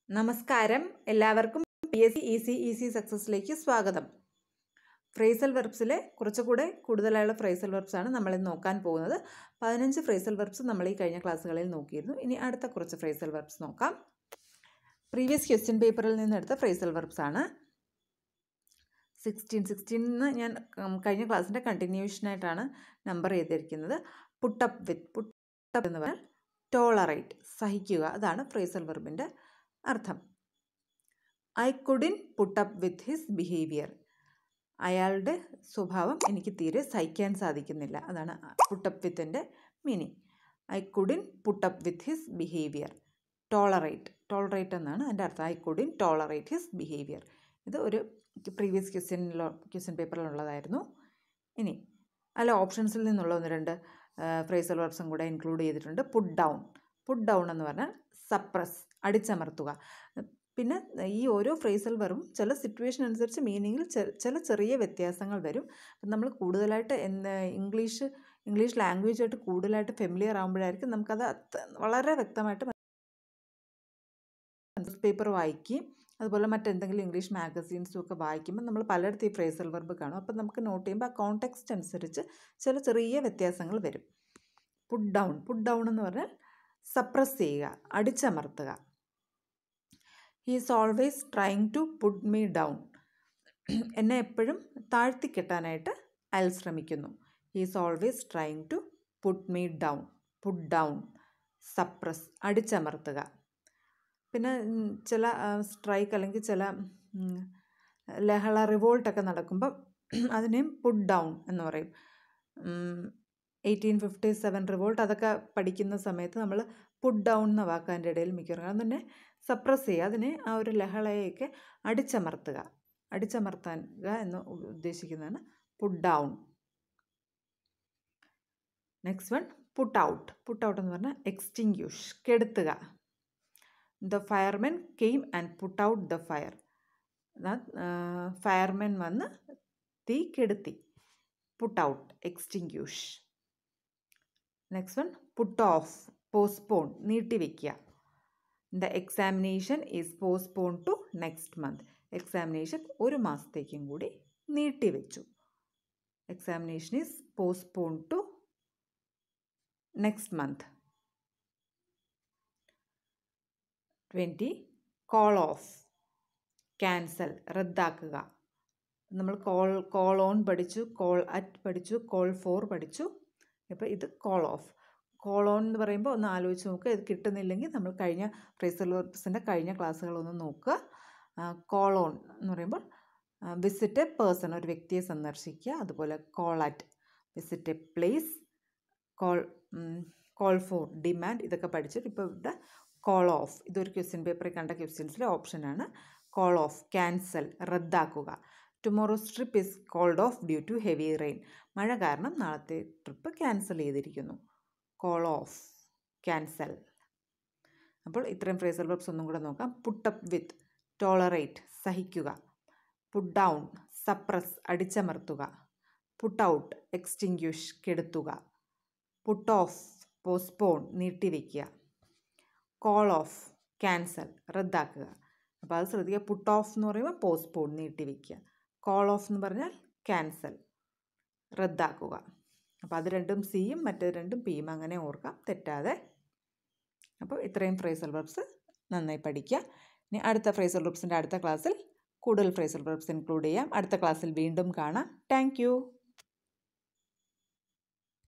നമസ്കാരം എല്ലാവർക്കും P S C easy easy സക്സസിലേക്ക് സ്വാഗതം ഫ്രേസൽ വെർബ്സിലെ കുറച്ചുകൂടെ കൂടുതലായുള്ള ഫ്രേസൽ വെർബ്സ് ആണ് നമ്മൾ ഇന്ന് നോക്കാൻ പോകുന്നത് പതിനഞ്ച് ഫ്രേസൽ വെർബ്സ് നമ്മൾ ഈ കഴിഞ്ഞ ക്ലാസ്സുകളിൽ നോക്കിയിരുന്നു ഇനി അടുത്ത കുറച്ച് ഫ്രേസൽ വെർബ്സ് നോക്കാം പ്രീവിയസ് ക്വസ്റ്റ്യൻ പേപ്പറിൽ നിന്നെടുത്ത ഫ്രേസൽ വെർബ്സ് ആണ് സിക്സ്റ്റീൻ സിക്സ്റ്റീന്ന് ഞാൻ ഉം, കഴിഞ്ഞ ക്ലാസ്സിൻ്റെ കണ്ടിന്യൂഷനായിട്ടാണ് നമ്പർ ചെയ്തിരിക്കുന്നത് പുട്ടപ്പ് വിത്ത് പുട്ടപ്പ് എന്ന് പറഞ്ഞാൽ ടോളറേറ്റ് സഹിക്കുക അതാണ് ഫ്രേസൽ വെർബിൻ്റെ അർത്ഥം I couldn't put up with his behaviour അയാളുടെ സ്വഭാവം എനിക്ക് തീരെ സഹിക്കാൻ സാധിക്കുന്നില്ല അതാണ് പുട്ടപ്പ് വിത്തിൻ്റെ meaning I couldn't put up with his behaviour tolerate tolerate എന്നാണ് എൻ്റെ അർത്ഥം I couldn't tolerate his behaviour ഇത് ഒരു പ്രീവിയസ് ക്വസ്റ്റ്യനിലോ ക്വസ്റ്റ്യൻ പേപ്പറിലുള്ളതായിരുന്നു ഇനി അല്ല ഓപ്ഷൻസിൽ നിന്നുള്ള ഒന്ന് രണ്ട് ഫ്രേസൽ വർബ്സും കൂടെ ഇൻക്ലൂഡ് ചെയ്തിട്ടുണ്ട് പുട്ട് ഡൗൺ പുട്ട് ഡൗൺ എന്ന് പറഞ്ഞാൽ സപ്രസ് അടിച്ചമർത്തുക പിന്നെ ഈ ഓരോ ഫ്രേസൽ വെറും ചില സിറ്റുവേഷൻ അനുസരിച്ച് മീനിങ്ങിൽ ചില ചെറിയ വ്യത്യാസങ്ങൾ വരും അപ്പം നമ്മൾ കൂടുതലായിട്ട് എന്ന് ഇംഗ്ലീഷ് ഇംഗ്ലീഷ് ലാംഗ്വേജായിട്ട് കൂടുതലായിട്ട് ഫെമിലിയർ ആകുമ്പോഴായിരിക്കും നമുക്കത് അത്ര- വളരെ വ്യക്തമായിട്ട് ന്യൂസ് പേപ്പർ വായിക്കുകയും അതുപോലെ മറ്റെന്തെങ്കിലും ഇംഗ്ലീഷ് മാഗസീൻസും ഒക്കെ വായിക്കുമ്പോൾ നമ്മൾ പലയിടത്തും ഈ ഫ്രേസൽ വെർബ് കാണും അപ്പം നമുക്ക് നോട്ട് ചെയ്യുമ്പോൾ ആ കോണ്ടെക്സ്റ്റ് അനുസരിച്ച് ചില ചെറിയ വ്യത്യാസങ്ങൾ വരും പുട്ട് ഡൗൺ പുട്ട് ഡൗൺ എന്ന് പറഞ്ഞാൽ സപ്രസ് ചെയ്യുക അടിച്ചമർത്തുക he's always trying to put me down എന്നെ എപ്പോഴും താഴ്ത്തിക്കെട്ടാനായിട്ട് അയാൾ ശ്രമിക്കുന്നു he's always trying to put me down put down suppress അടിച്ചമർത്തുക പിന്നെ ഉം, ചില സ്ട്രൈക്ക് അല്ലെങ്കിൽ ചില ഉം, ലഹള റിവോൾട്ടൊക്കെ നടക്കുമ്പം അതിനെയും പുട്ട് ഡൗൺ എന്ന് പറയും എയ്റ്റീൻ ഫിഫ്റ്റി സെവൻ റിവോൾട്ട് അതൊക്കെ പഠിക്കുന്ന സമയത്ത് നമ്മൾ പുട്ട് ഡൗൺ എന്ന വാക്ക് അതിൻ്റെ ഇടയിൽ മിക്കവാറും അത് തന്നെ സപ്രസ് ചെയ്യുക അതിനെ ആ ഒരു ലഹളയെയൊക്കെ അടിച്ചമർത്തുക അടിച്ചമർത്താനുക എന്ന് ഉ- ഉദ്ദേശിക്കുന്നതാണ് put down next one put out put out എന്ന് പറഞ്ഞാൽ എക്സ്റ്റിങ്ക്യൂഷ് കെടുത്തുക the firemen came and put out the fire firemen വന്ന് തീ കെടുത്തി put out extinguish next one put off postpone നീട്ടിവെക്കുക the examination is postpone to next month examination ഒരു മാസത്തേക്കും കൂടി നീട്ടിവെച്ചു examination is postpone to next month twenty call off cancel റദ്ദാക്കുക നമ്മൾ കോൾ കോൾ ഓൺ പഠിച്ചു കോൾ അറ്റ് പഠിച്ചു call for പഠിച്ചു ഇപ്പോൾ ഇത് കോൾ ഓഫ് കോൾ ഓൺ എന്ന് പറയുമ്പോൾ ഒന്ന് ആലോചിച്ച് നോക്കുക ഇത് കിട്ടുന്നില്ലെങ്കിൽ നമ്മൾ കഴിഞ്ഞ ഫ്രേസൽ വർബ്സിൻ്റെ കഴിഞ്ഞ ക്ലാസ്സുകളൊന്ന് നോക്കുക കോൾ ഓൺ എന്ന് പറയുമ്പോൾ വിസിറ്റ് എ പേഴ്സൺ ഒരു വ്യക്തിയെ സന്ദർശിക്കുക അതുപോലെ call at visit a place call call for demand ഇതൊക്കെ പഠിച്ചിട്ട് ഇപ്പോൾ ഇവിടെ കോൾ ഓഫ് ഇതൊരു ക്വസ്റ്റ്യൻ പേപ്പറിൽ കണ്ട ക്വസ്റ്റ്യൻസിലെ ഓപ്ഷനാണ് കോൾ ഓഫ് ക്യാൻസൽ റദ്ദാക്കുക tomorrow's trip is called off due to heavy rain മഴ കാരണം നാളത്തെ ട്രിപ്പ് ക്യാൻസൽ ചെയ്തിരിക്കുന്നു കോൾ ഓഫ് ക്യാൻസൽ അപ്പോൾ ഇത്രയും ഫ്രേസൽ വെർബ്സ് ഒന്നും കൂടെ നോക്കാം പുട്ടപ്പ് വിത്ത് ടോളറേറ്റ് സഹിക്കുക പുട്ട് ഡൗൺ സപ്രസ് അടിച്ചമർത്തുക പുട്ട് ഔട്ട് എക്സ്റ്റിങ്ക്യൂഷ് കെടുത്തുക പുട്ട് ഓഫ് പോസ്റ്റ്പോൺ നീട്ടിവെക്കുക കോൾ ഓഫ് ക്യാൻസൽ റദ്ദാക്കുക അപ്പോൾ അത് ശ്രദ്ധിക്കുക പുട്ട് ഓഫ് എന്ന് പറയുമ്പോൾ പോസ്റ്റ്പോൺ നീട്ടിവെക്കുക കോൾ ഓഫ് എന്ന് പറഞ്ഞാൽ ക്യാൻസൽ റദ്ദാക്കുക അപ്പോൾ അത് രണ്ടും സിയും മറ്റേ രണ്ടും പിയും അങ്ങനെ ഓർക്കാം തെറ്റാതെ അപ്പോൾ ഇത്രയും ഫ്രേസൽ വെർബ്സ് നന്നായി പഠിക്കുക ഇനി അടുത്ത ഫ്രേസൽ വെർബ്സിൻ്റെ അടുത്ത ക്ലാസ്സിൽ കൂടുതൽ ഫ്രേസൽ വെർബ്സ് ഇൻക്ലൂഡ് ചെയ്യാം അടുത്ത ക്ലാസ്സിൽ വീണ്ടും കാണാം താങ്ക്